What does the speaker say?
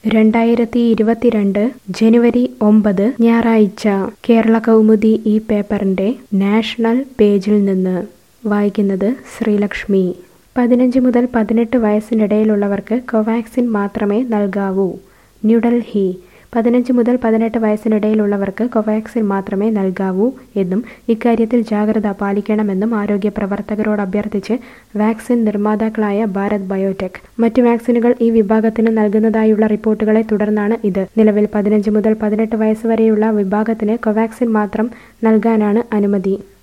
രണ്ടായിരത്തി ഇരുപത്തിരണ്ട് ജനുവരി ഒമ്പത് ഞായറാഴ്ച കേരള കൗമുദി ഈ പേപ്പറിന്റെ നാഷണൽ പേജിൽ നിന്ന് വായിക്കുന്നത് ശ്രീലക്ഷ്മി പതിനഞ്ച് മുതൽ പതിനെട്ട് വയസ്സിനിടയിലുള്ളവർക്ക് കോവാക്സിൻ മാത്രമേ നൽകാവൂ ന്യൂഡൽഹി പതിനഞ്ച് മുതൽ പതിനെട്ട് വയസ്സിനിടയിലുള്ളവർക്ക് കോവാക്സിൻ മാത്രമേ നൽകാവൂ എന്നും ഇക്കാര്യത്തിൽ ജാഗ്രത പാലിക്കണമെന്നും ആരോഗ്യ പ്രവർത്തകരോട് അഭ്യർത്ഥിച്ച് വാക്സിൻ നിർമ്മാതാക്കളായ ഭാരത് ബയോടെക് മറ്റു വാക്സിനുകൾ ഈ വിഭാഗത്തിന് നൽകുന്നതായുള്ള റിപ്പോർട്ടുകളെ തുടർന്നാണ് ഇത് നിലവിൽ പതിനഞ്ച് മുതൽ പതിനെട്ട് വയസ്സ് വരെയുള്ള വിഭാഗത്തിന് കോവാക്സിൻ മാത്രം നൽകാനാണ് അനുമതി